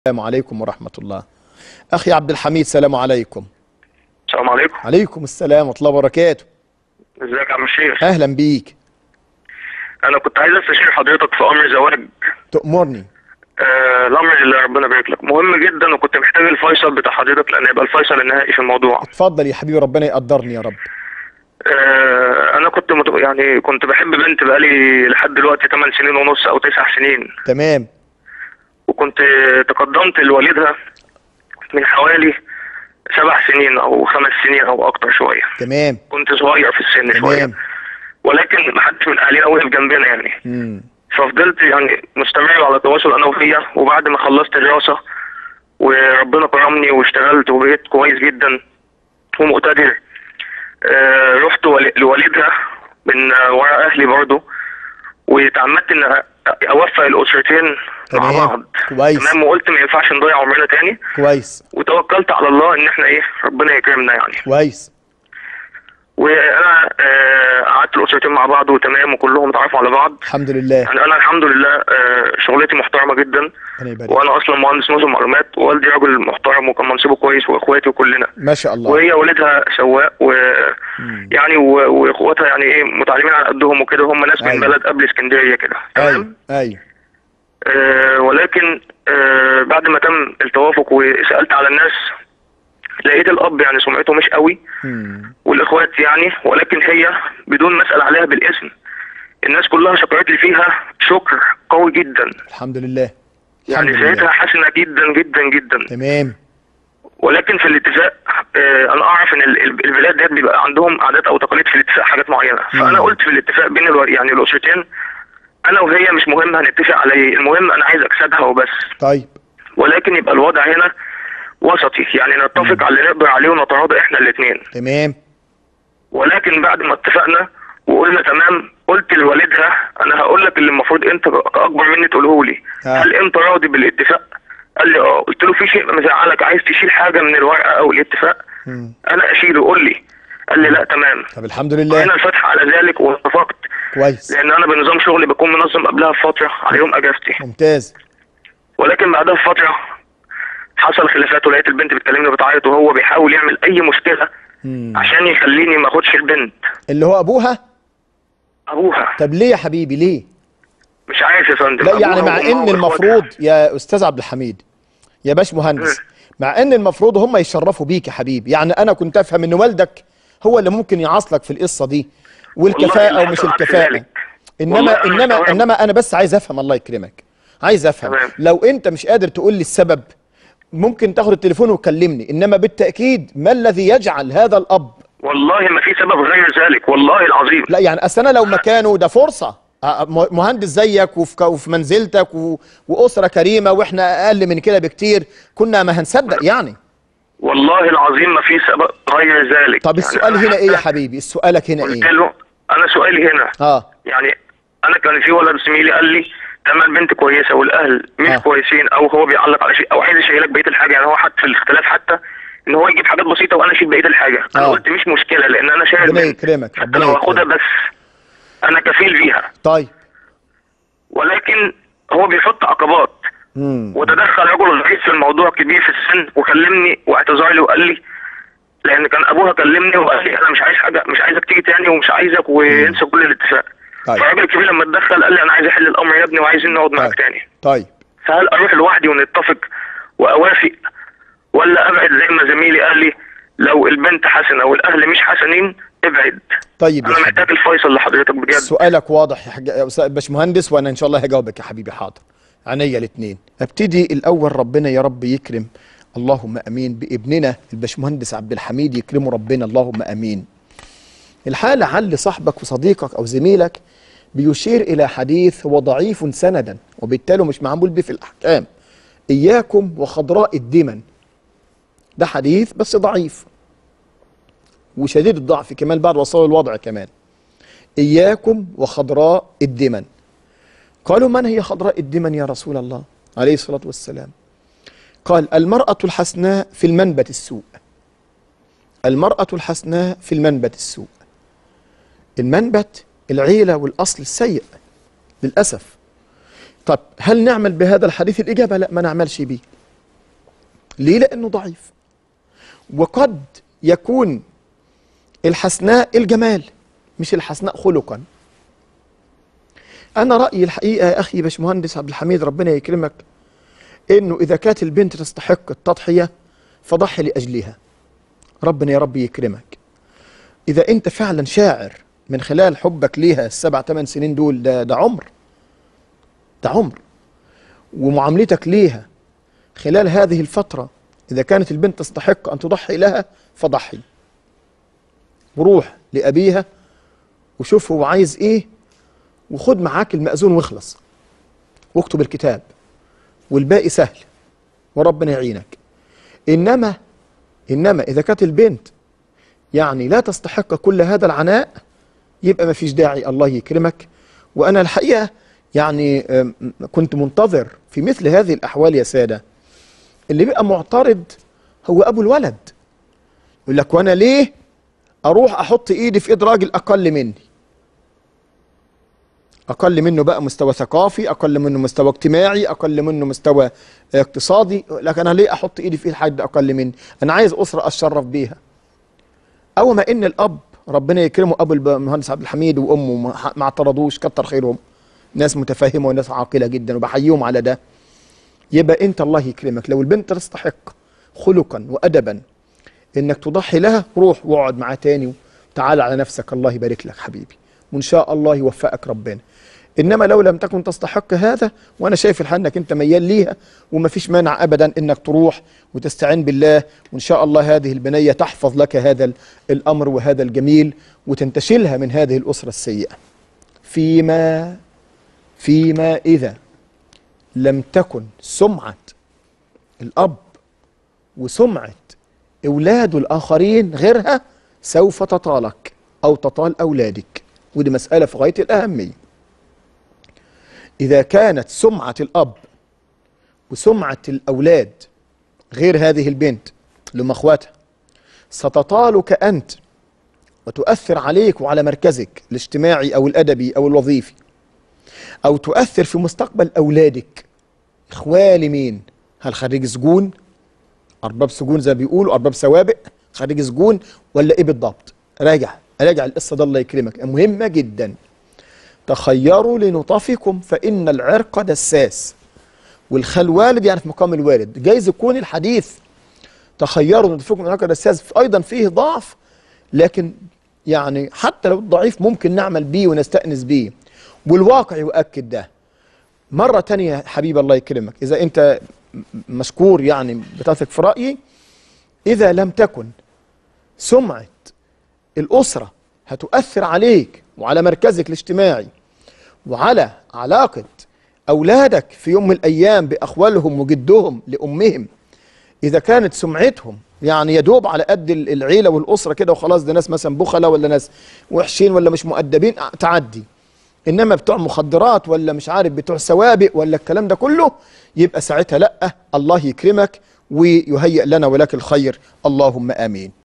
السلام عليكم ورحمة الله أخي عبد الحميد سلام عليكم السلام عليكم عليكم السلام ورحمة الله وبركاته ازيك يا عم الشيخ أهلا بيك انا كنت عايز استشير حضرتك في امر زواج تأمرني آه الامر اللي ربنا يبارك لك مهم جدا وكنت محتاج الفيصل بتاع حضرتك لان يبقى الفيصل النهائي في الموضوع اتفضل يا حبيبي ربنا يقدرني يا رب آه انا كنت مت... يعني كنت بحب بنت بقالي لحد دلوقتي 8 سنين ونص او 9 سنين تمام وكنت تقدمت لوالدها من حوالي سبع سنين او خمس سنين او اكتر شويه تمام كنت صغير في السن شويه تمام ولكن محدش من اهلنا وقف جنبنا يعني مم. ففضلت يعني مستمر على تواصل انا وهي وبعد ما خلصت دراسة وربنا كرمني واشتغلت وبقيت كويس جدا ومقتدر آه رحت ول- لوالدها من آه، ورا اهلي برضو وتعمدت ان اوفق الاسرتين مع تمام. بعض كويس. تمام وقلت ما ينفعش نضيع عمرنا تاني كويس وتوكلت على الله ان احنا ايه ربنا يكرمنا يعني كويس وانا آه، قعدت الاسرتين مع بعض وتمام وكلهم اتعرفوا على بعض الحمد لله يعني انا الحمد لله آه، شغلتي محترمه جدا ربنا يبارك وانا اصلا مهندس نظم معلومات ووالدي راجل محترم وكان منصبه كويس واخواتي وكلنا ما شاء الله وهي والدها سواق و يعني و- واخواتها يعني ايه متعلمين على قدهم وكده هم ناس من أيوة. بلد قبل اسكندريه كده أيوه تمام أيوه آه ولكن آه بعد ما تم التوافق وسالت على الناس لقيت الاب يعني سمعته مش قوي مم. والاخوات يعني ولكن هي بدون ما اسال عليها بالاسم الناس كلها شكرت لي فيها شكر قوي جدا الحمد لله يعني الحمد سيرتها لله حسنه جدا جدا جدا تمام ولكن في الاتفاق آه انا اعرف ان ال- ال- البلاد ديت بيبقى عندهم عادات او تقاليد في الاتفاق حاجات معينه فانا مم. قلت في الاتفاق بين الو... يعني الاسرتين انا وهي مش مهم هنتفق على ايه المهم انا عايز اكسبها وبس طيب ولكن يبقى الوضع هنا وسطي يعني نتفق على اللي نقدر عليه ونتراضى احنا الاثنين تمام ولكن بعد ما اتفقنا وقلنا تمام قلت لوالدها انا هقول لك اللي المفروض انت اكبر مني تقوله لي آه. هل انت راضي بالاتفاق قال لي اه قلت له في شيء مزعلك عايز تشيل حاجه من الورقه او الاتفاق مم. انا اشيله قول لي قال لي لا تمام طب الحمد لله هنا الفتح على ذلك واتفقت كويس لان انا بنظام شغلي بكون منظم قبلها بفتره على يوم اجازتي ممتاز ولكن بعدها بفتره حصل خلافات ولقيت البنت بتكلمني بتعيط وهو بيحاول يعمل اي مشكله مم. عشان يخليني ما اخدش البنت اللي هو أبوها ابوها طب ليه يا حبيبي ليه مش عارف يا فندم لا يعني أبوها مع وأمها ان وإخواتها. المفروض يا استاذ عبد الحميد يا باش مهندس مع ان المفروض هم يشرفوا بيك يا حبيبي يعني انا كنت افهم ان والدك هو اللي ممكن يعاصلك في القصه دي والكفاءه والله ومش حصل عكس الكفاءه ذلك. والله انما أنا انما مستغرب. انما انا بس عايز افهم الله يكرمك عايز افهم تمام. لو انت مش قادر تقول لي السبب ممكن تاخد التليفون وتكلمني انما بالتاكيد ما الذي يجعل هذا الاب والله ما في سبب غير ذلك والله العظيم لا يعني اصل انا لو مكانه ده فرصه أ- م- مهندس زيك وفي ك- وفي منزلتك و... واسره كريمه واحنا اقل من كده بكتير كنا ما هنصدق يعني والله العظيم ما في سبب غير ذلك طب يعني السؤال أنا هنا ايه يا حتى حبيبي سؤالك هنا قلت ايه له انا سؤالي هنا اه يعني انا كان في ولد زميلي قال لي تمام البنت كويسه والاهل مش آه. آه. كويسين او هو بيعلق على شيء او عايز يشيلك بقيه الحاجه يعني هو حتى في الاختلاف حتى ان هو يجيب حاجات بسيطه وانا اشيل بقيه الحاجه انا آه. قلت مش مشكله لان انا شايل ربنا بنت. يكرمك، حتى ربنا لو هاخدها يكرمك. بس انا كفيل بيها طيب ولكن هو بيحط عقبات امم وتدخل رجل رئيس في الموضوع كبير في السن وكلمني واعتذر لي وقال لي لان كان ابوها كلمني وقال لي انا مش عايز حاجه مش عايزك تيجي تاني ومش عايزك وانسى كل الاتفاق طيب. فالراجل الكبير لما اتدخل قال لي انا عايز احل الامر يا ابني وعايزين نقعد معاك طيب. تاني طيب فهل اروح لوحدي ونتفق واوافق ولا ابعد زي ما زميلي قال لي لو البنت حسنه والاهل مش حسنين ابعد طيب يا انا حبيبي محتاج الفيصل لحضرتك بجد سؤالك واضح يا حاج- يا استاذ باشمهندس وانا ان شاء الله هجاوبك يا حبيبي حاضر عينيا الاثنين ابتدي الاول ربنا يا رب يكرم اللهم امين بابننا الباشمهندس عبد الحميد يكرمه ربنا اللهم امين الحال لعل صاحبك وصديقك او زميلك بيشير الى حديث هو ضعيف سندا وبالتالي مش معمول به في الاحكام اياكم وخضراء الدمن ده حديث بس ضعيف وشديد الضعف كمان بعد وصل الوضع كمان إياكم وخضراء الدمن قالوا من هي خضراء الدمن يا رسول الله عليه الصلاة والسلام قال المرأة الحسناء في المنبت السوء المرأة الحسناء في المنبت السوء المنبت العيلة والأصل السيء للأسف طب هل نعمل بهذا الحديث الإجابة لا ما نعملش به ليه لانه ضعيف وقد يكون الحسناء الجمال مش الحسناء خلقا انا رايي الحقيقه يا اخي باشمهندس عبد الحميد ربنا يكرمك انه اذا كانت البنت تستحق التضحيه فضحي لاجلها ربنا يا رب يكرمك اذا انت فعلا شاعر من خلال حبك ليها السبع ثمان سنين دول ده ده عمر ده عمر ومعاملتك ليها خلال هذه الفتره اذا كانت البنت تستحق ان تضحي لها فضحي وروح لابيها وشوف هو عايز ايه وخد معاك المأذون واخلص واكتب الكتاب والباقي سهل وربنا يعينك انما انما اذا كانت البنت يعني لا تستحق كل هذا العناء يبقى ما فيش داعي الله يكرمك وانا الحقيقه يعني أم، كنت منتظر في مثل هذه الاحوال يا ساده اللي بيبقى معترض هو ابو الولد يقول لك وانا ليه اروح احط ايدي في ايد راجل اقل مني اقل منه بقى مستوى ثقافي اقل منه مستوى اجتماعي اقل منه مستوى اقتصادي لكن انا ليه احط ايدي في ايد حد اقل مني انا عايز اسره اتشرف بيها او ما ان الاب ربنا يكرمه ابو المهندس عبد الحميد وامه ما- ما اعترضوش كتر خيرهم ناس متفاهمه وناس عاقله جدا وبحييهم على ده يبقى انت الله يكرمك لو البنت تستحق خلقا وادبا انك تضحي لها روح واقعد معاه تاني وتعال على نفسك الله يبارك لك حبيبي وان شاء الله يوفقك ربنا انما لو لم تكن تستحق هذا وانا شايف الحال انك انت ميال ليها وما فيش مانع ابدا انك تروح وتستعين بالله وان شاء الله هذه البنيه تحفظ لك هذا ال- الامر وهذا الجميل وتنتشلها من هذه الاسره السيئه فيما فيما اذا لم تكن سمعه الاب وسمعه اولاده الاخرين غيرها سوف تطالك او تطال اولادك ودي مساله في غايه الاهميه اذا كانت سمعه الاب وسمعه الاولاد غير هذه البنت لما اخواتها ستطالك انت وتؤثر عليك وعلى مركزك الاجتماعي او الادبي او الوظيفي او تؤثر في مستقبل اولادك اخوالي مين هل خريج سجون ارباب سجون زي ما بيقولوا ارباب سوابق خريج سجون ولا ايه بالضبط راجع راجع القصه ده الله يكرمك مهمه جدا تخيروا لنطفكم فان العرق دساس والخال والد يعني في مقام الوالد جايز يكون الحديث تخيروا لنطفكم العرق دساس ايضا فيه ضعف لكن يعني حتى لو ضعيف ممكن نعمل بيه ونستأنس بيه والواقع يؤكد ده مرة تانية حبيب الله يكرمك إذا أنت م- مشكور يعني بتثق في رأيي إذا لم تكن سمعة الأسرة هتؤثر عليك وعلى مركزك الاجتماعي وعلى علاقة أولادك في يوم من الأيام بأخوالهم وجدهم لأمهم إذا كانت سمعتهم يعني يدوب على قد ال- العيلة والأسرة كده وخلاص ده ناس مثلا بخلة ولا ناس وحشين ولا مش مؤدبين ع- تعدي إنما بتوع مخدرات ولا مش عارف بتوع سوابق ولا الكلام ده كله يبقى ساعتها لأ الله يكرمك ويهيئ لنا ولك الخير اللهم آمين